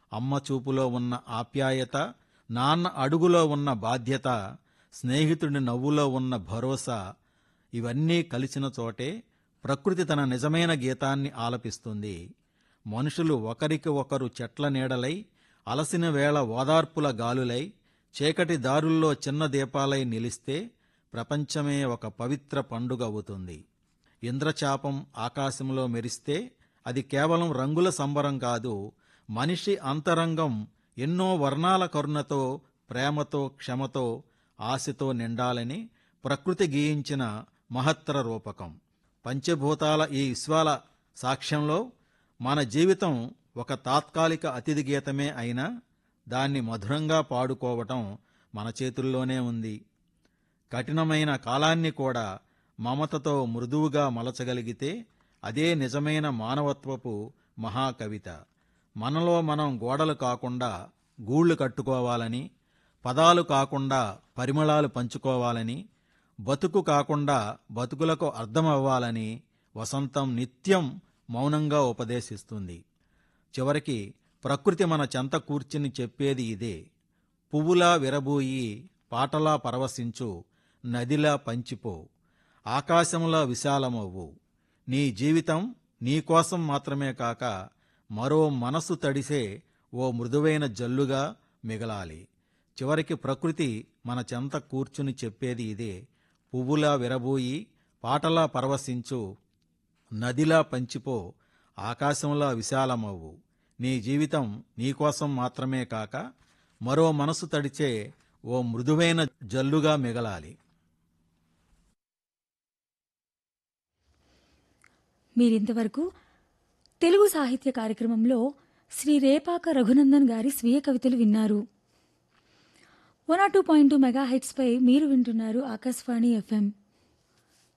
అమ్మ చూపులో ఉన్న ఆప్యాయత నాన్న అడుగులో ఉన్న బాధ్యత స్నేహితుడి నవ్వులో ఉన్న భరోసా ఇవన్నీ కలిసిన చోటే ప్రకృతి తన నిజమైన గీతాన్ని ఆలపిస్తుంది మనుషులు ఒకరికి ఒకరు చెట్ల నీడలై అలసిన వేళ ఓదార్పుల గాలులై చీకటి దారుల్లో చిన్న దీపాలై నిలిస్తే ప్రపంచమే ఒక పవిత్ర పండుగ అవుతుంది ఇంద్రచాపం ఆకాశంలో మెరిస్తే అది కేవలం రంగుల సంబరం కాదు మనిషి అంతరంగం ఎన్నో వర్ణాల కరుణతో ప్రేమతో క్షమతో ఆశతో నిండాలని ప్రకృతి గీయించిన మహత్తర రూపకం పంచభూతాల ఈ విశ్వాల సాక్ష్యంలో మన జీవితం ఒక తాత్కాలిక అతిథి గీతమే అయినా దాన్ని మధురంగా పాడుకోవటం మన చేతుల్లోనే ఉంది కఠినమైన కాలాన్ని కూడా మమతతో మృదువుగా మలచగలిగితే అదే నిజమైన మానవత్వపు మహాకవిత మనలో మనం గోడలు కాకుండా గూళ్ళు కట్టుకోవాలని పదాలు కాకుండా పరిమళాలు పంచుకోవాలని బతుకు కాకుండా బతుకులకు అర్థమవ్వాలని వసంతం నిత్యం మౌనంగా ఉపదేశిస్తుంది చివరికి ప్రకృతి మన చెంత కూర్చుని చెప్పేది ఇదే పువ్వులా విరబూయి పాటలా పరవశించు నదిలా పంచిపో ఆకాశంలా విశాలమవ్వు నీ జీవితం నీకోసం మాత్రమే కాక మరో మనసు తడిసే ఓ మృదువైన జల్లుగా మిగలాలి చివరికి ప్రకృతి మన చెంత కూర్చుని చెప్పేది ఇదే పువ్వులా విరబూయి పాటలా పరవశించు నదిలా పంచిపో ఆకాశంలా విశాలమవ్వు నీ జీవితం నీకోసం మాత్రమే కాక మరో మనసు తడిచే ఓ మృదువైన జల్లుగా మిగలాలి మీరింతవరకు తెలుగు సాహిత్య కార్యక్రమంలో శ్రీ రేపాక రఘునందన్ గారి స్వీయ కవితలు విన్నారు one R two point two mega హెడ్స్పై మీరు వింటున్నారు ఆకాశవాణి ఎఫ్ఎం